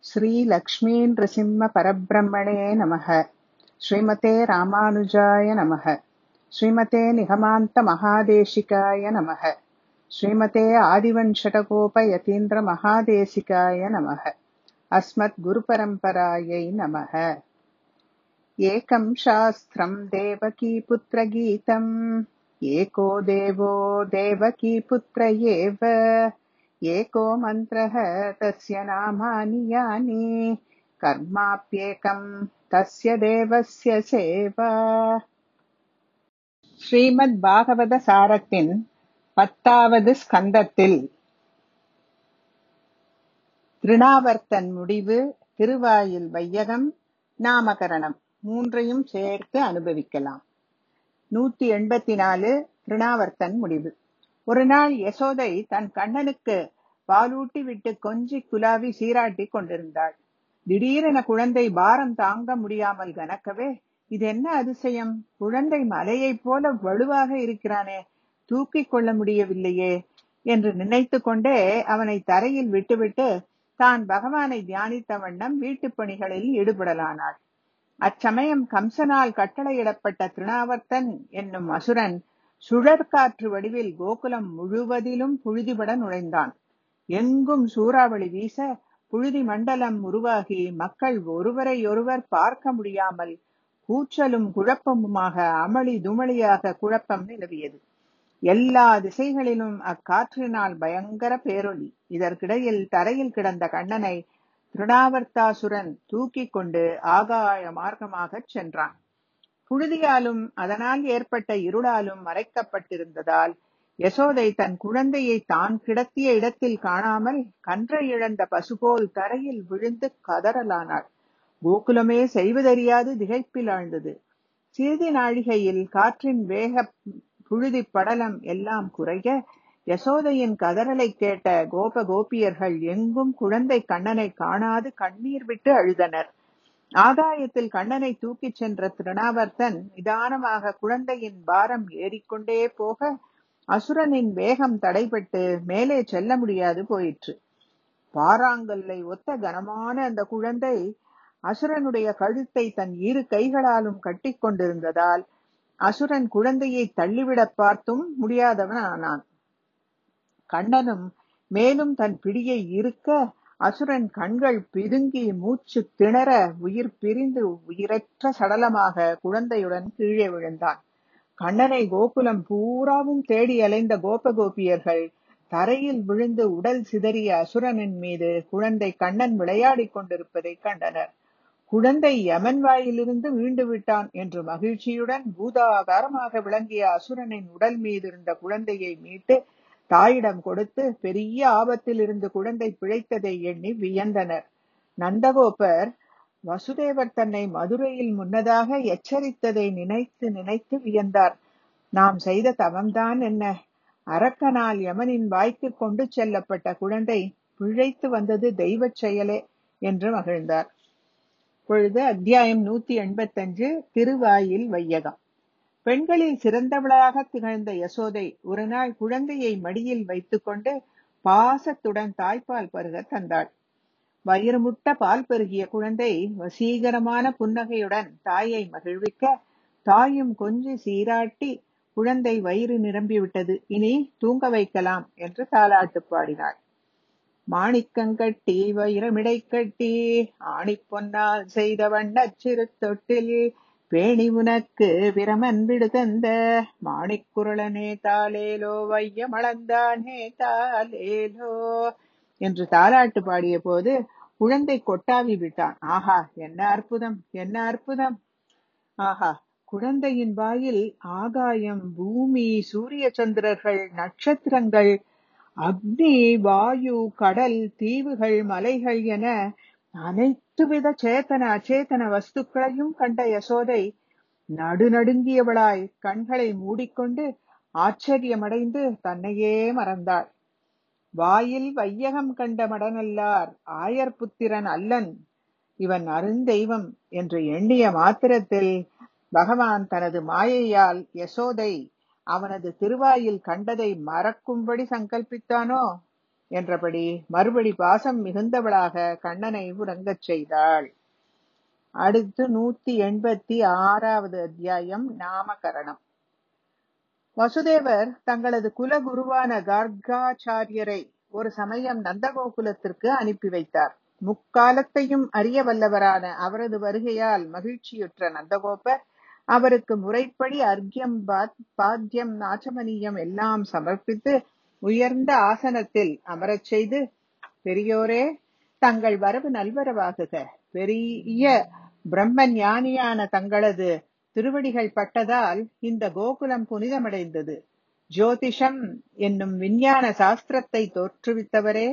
श्रीलक्ष्मीनृसिंहपरब्रह्मणे नमः श्रीमते रामानुजाय नमः श्रीमते निगमान्तमहादेशिकाय नमः श्रीमते आदिवञ्शटकोपयतीन्द्रमहादेशिकाय नमः अस्मद्गुरुपरम्परायै नमः एकं शास्त्रम् देवकीपुत्रगीतम् एको देवो देवकीपुत्र एव एको मन्त्रः तस्य नामानि यानि कर्माप्येकम् तस्य தேவஸ்ய சேவா ஸ்ரீமத் பாகவத சாரத்தின் பத்தாவது ஸ்கந்தத்தில் திருணாவர்த்தன் முடிவு திருவாயில் வையகம் நாமகரணம் மூன்றையும் சேர்த்து அனுபவிக்கலாம் நூத்தி எண்பத்தி நாலு திருணாவர்த்தன் முடிவு ஒரு நாள் யசோதை தன் கண்ணனுக்கு பாலூட்டி விட்டு கொஞ்சி குலாவி சீராட்டி கொண்டிருந்தாள் திடீரென குழந்தை பாரம் தாங்க முடியாமல் கனக்கவே இது என்ன அதிசயம் குழந்தை மலையைப் போல வலுவாக இருக்கிறானே தூக்கிக் கொள்ள முடியவில்லையே என்று நினைத்து கொண்டே அவனை தரையில் விட்டுவிட்டு தான் பகவானை தியானித்த வண்ணம் வீட்டுப் பணிகளில் ஈடுபடலானாள் அச்சமயம் கம்சனால் கட்டளையிடப்பட்ட திருணாவர்த்தன் என்னும் அசுரன் சுழற்காற்று வடிவில் கோகுலம் முழுவதிலும் புழுதிபட நுழைந்தான் எங்கும் சூறாவளி வீச புழுதி மண்டலம் உருவாகி மக்கள் ஒருவரையொருவர் பார்க்க முடியாமல் கூச்சலும் குழப்பமுமாக அமளி துமளியாக குழப்பம் நிலவியது எல்லா திசைகளிலும் அக்காற்றினால் பயங்கர பேரொலி இதற்கிடையில் தரையில் கிடந்த கண்ணனை திருணாவர்த்தாசுரன் தூக்கிக் கொண்டு ஆகாய மார்க்கமாகச் சென்றான் புழுதியாலும் அதனால் ஏற்பட்ட இருளாலும் மறைக்கப்பட்டிருந்ததால் யசோதை தன் குழந்தையை தான் கிடத்திய இடத்தில் காணாமல் கன்றை இழந்த பசுபோல் தரையில் விழுந்து கதறலானாள் கோகுலமே செய்வதறியாது திகைப்பில் ஆழ்ந்தது சிறிது நாழிகையில் காற்றின் வேக புழுதி படலம் எல்லாம் குறைய யசோதையின் கதறலை கேட்ட கோப கோபியர்கள் எங்கும் குழந்தை கண்ணனை காணாது கண்ணீர் விட்டு அழுதனர் ஆகாயத்தில் கண்ணனை தூக்கிச் சென்ற திருணாவர்த்தன் நிதானமாக குழந்தையின் பாரம் ஏறிக்கொண்டே போக அசுரனின் வேகம் தடைபட்டு மேலே செல்ல முடியாது போயிற்று பாறாங்கல்லை ஒத்த கனமான அந்த குழந்தை அசுரனுடைய கழுத்தை தன் இரு கைகளாலும் கட்டிக் கொண்டிருந்ததால் அசுரன் குழந்தையை தள்ளிவிட பார்த்தும் முடியாதவன் ஆனான் கண்ணனும் மேலும் தன் பிடியை இருக்க அசுரன் கண்கள் பிதுங்கி மூச்சு திணற உயிர் பிரிந்து உயிரற்ற சடலமாக குழந்தையுடன் கீழே விழுந்தான் கண்ணனை கோகுலம் பூராவும் தேடி அலைந்த கோபகோபியர்கள் தரையில் விழுந்து உடல் சிதறிய அசுரனின் மீது குழந்தை கண்ணன் விளையாடிக் கொண்டிருப்பதை கண்டனர் குழந்தை யமன் வாயிலிருந்து மீண்டு விட்டான் என்று மகிழ்ச்சியுடன் பூதாகாரமாக விளங்கிய அசுரனின் உடல் மீதிருந்த குழந்தையை மீட்டு தாயிடம் கொடுத்து பெரிய ஆபத்தில் இருந்து குழந்தை பிழைத்ததை எண்ணி வியந்தனர் நந்தகோபர் வசுதேவர் தன்னை மதுரையில் முன்னதாக எச்சரித்ததை நினைத்து நினைத்து வியந்தார் நாம் செய்த தவம்தான் என்ன அரக்கனால் யமனின் வாய்க்கு கொண்டு செல்லப்பட்ட குழந்தை பிழைத்து வந்தது தெய்வச் செயலே என்று மகிழ்ந்தார் பொழுது அத்தியாயம் நூத்தி எண்பத்தஞ்சு திருவாயில் வையகம் பெண்களில் சிறந்தவளாக திகழ்ந்த யசோதை ஒரு நாள் குழந்தையை மடியில் வைத்துக்கொண்டு பாசத்துடன் தாய்ப்பால் பருக தந்தாள் வயிறு முட்ட பால் பெருகிய குழந்தை வசீகரமான புன்னகையுடன் தாயை மகிழ்விக்க தாயும் கொஞ்சி சீராட்டி குழந்தை வயிறு நிரம்பிவிட்டது இனி தூங்க வைக்கலாம் என்று தாலாட்டு பாடினாள் மாணிக்கங்கட்டி வைரமிடை கட்டி ஆணிப்பொன்னால் செய்த வண்ணச் சிறு தொட்டில் பேணி உனக்கு பிரமன் விடுதந்த மாணிக்குரலனே தாலேலோ வைய மளந்தானே தாலேலோ என்று தாலாட்டு பாடிய போது குழந்தை கொட்டாவி விட்டான் ஆஹா என்ன அற்புதம் என்ன அற்புதம் ஆஹா குழந்தையின் வாயில் ஆகாயம் பூமி சூரிய சந்திரர்கள் நட்சத்திரங்கள் அக்னி வாயு கடல் தீவுகள் மலைகள் என அனைத்து வித சேத்தன அச்சேதன வஸ்துக்களையும் கண்ட யசோதை நடுநடுங்கியவளாய் கண்களை மூடிக்கொண்டு ஆச்சரியமடைந்து தன்னையே மறந்தாள் வாயில் வையகம் கண்ட மடனல்லார் ஆயர் புத்திரன் அல்லன் இவன் அருந்தெய்வம் என்று எண்ணிய மாத்திரத்தில் பகவான் தனது மாயையால் யசோதை அவனது திருவாயில் கண்டதை மறக்கும்படி சங்கல்பித்தானோ என்றபடி மறுபடி பாசம் மிகுந்தவளாக கண்ணனை உறங்கச் செய்தாள் அடுத்து நூத்தி எண்பத்தி ஆறாவது அத்தியாயம் நாமகரணம் வசுதேவர் தங்களது குலகுருவான கார்காச்சாரியரை ஒரு சமயம் நந்தகோகுலத்திற்கு அனுப்பி வைத்தார் முக்காலத்தையும் அறிய வல்லவரான அவரது வருகையால் மகிழ்ச்சியுற்ற நந்தகோபர் அவருக்கு முறைப்படி அர்க்கியம் பாத்தியம் நாச்சமனியம் எல்லாம் சமர்ப்பித்து உயர்ந்த ஆசனத்தில் அமரச் செய்து பெரியோரே தங்கள் வரவு நல்வரவாகுக பெரிய பிரம்ம ஞானியான தங்களது திருவடிகள் பட்டதால் இந்த கோகுலம் புனிதமடைந்தது ஜோதிஷம் என்னும் விஞ்ஞான சாஸ்திரத்தை தோற்றுவித்தவரே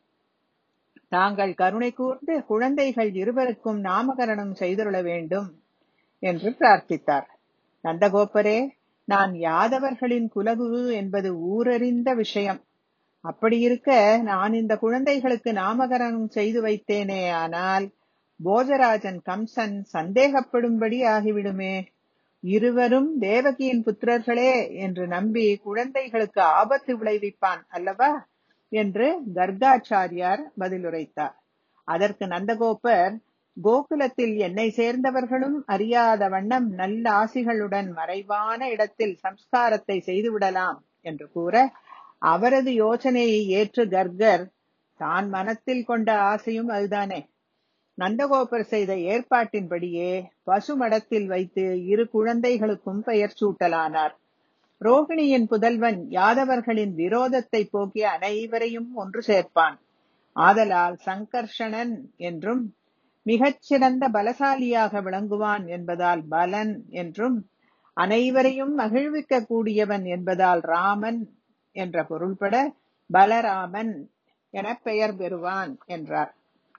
தாங்கள் கருணை கூர்ந்து குழந்தைகள் இருவருக்கும் நாமகரணம் செய்துள்ள வேண்டும் என்று பிரார்த்தித்தார் நந்தகோபரே நான் யாதவர்களின் குலகுரு என்பது ஊரறிந்த விஷயம் அப்படி இருக்க நான் இந்த குழந்தைகளுக்கு நாமகரணம் செய்து வைத்தேனே ஆனால் போஜராஜன் கம்சன் சந்தேகப்படும்படி ஆகிவிடுமே இருவரும் தேவகியின் புத்திரர்களே என்று நம்பி குழந்தைகளுக்கு ஆபத்து விளைவிப்பான் அல்லவா என்று கர்காச்சாரியார் பதிலுரைத்தார் அதற்கு நந்தகோபர் கோகுலத்தில் என்னை சேர்ந்தவர்களும் அறியாத வண்ணம் நல்ல ஆசிகளுடன் மறைவான இடத்தில் சம்ஸ்காரத்தை செய்துவிடலாம் என்று கூற அவரது யோசனையை ஏற்று கர்கர் தான் மனத்தில் கொண்ட ஆசையும் அதுதானே நந்தகோபர் செய்த ஏற்பாட்டின்படியே பசுமடத்தில் வைத்து இரு குழந்தைகளுக்கும் பெயர் சூட்டலானார் ரோகிணியின் புதல்வன் யாதவர்களின் விரோதத்தை போக்கிய அனைவரையும் ஒன்று சேர்ப்பான் ஆதலால் சங்கர்ஷணன் என்றும் மிகச்சிறந்த பலசாலியாக விளங்குவான் என்பதால் பலன் என்றும் அனைவரையும் மகிழ்விக்க கூடியவன் என்பதால் ராமன் என்ற பொருள்பட பலராமன் என பெயர் பெறுவான் என்றார்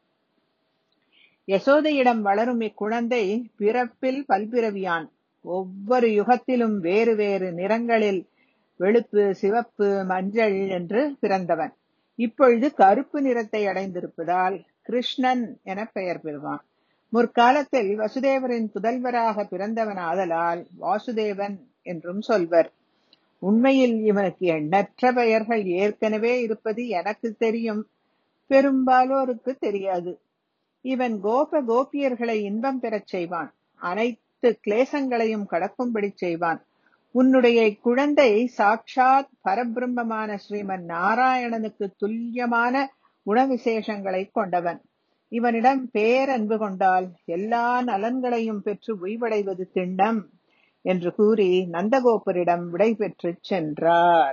யசோதையிடம் வளரும் இக்குழந்தை பிறப்பில் பல்பிறவியான் ஒவ்வொரு யுகத்திலும் வேறு வேறு நிறங்களில் வெளுப்பு சிவப்பு மஞ்சள் என்று பிறந்தவன் இப்பொழுது கருப்பு நிறத்தை அடைந்திருப்பதால் கிருஷ்ணன் என பெயர் பெறுவான் முற்காலத்தில் வசுதேவரின் புதல்வராக பிறந்தவன் ஆதலால் வாசுதேவன் என்றும் சொல்வர் உண்மையில் இவனுக்கு எண்ணற்ற பெயர்கள் ஏற்கனவே இருப்பது எனக்கு தெரியும் பெரும்பாலோருக்கு தெரியாது இவன் கோப கோபியர்களை இன்பம் பெறச் செய்வான் அனைத்து கிளேசங்களையும் கடக்கும்படி செய்வான் உன்னுடைய குழந்தை சாட்சாத் பரபிரம்மமான ஸ்ரீமன் நாராயணனுக்கு துல்லியமான குணவிசேஷங்களை கொண்டவன் இவனிடம் பேரன்பு கொண்டால் எல்லா நலன்களையும் பெற்று உய்வடைவது திண்ணம் என்று கூறி நந்தகோபரிடம் விடை பெற்று சென்றார்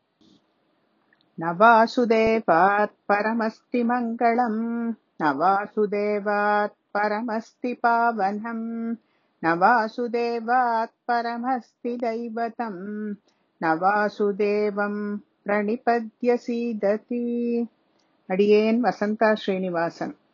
நவாசுதேவாத் பரமஸ்தி மங்களம் நவாசுதேவாத் பரமஸ்தி பாவனம் நவாசுதேவாத் பரமஸ்தி தைவதம் நவாசுதேவம் பிரணிபத்ய சீததி அடியேன் வசந்தா ஸ்ரீனிவாசன்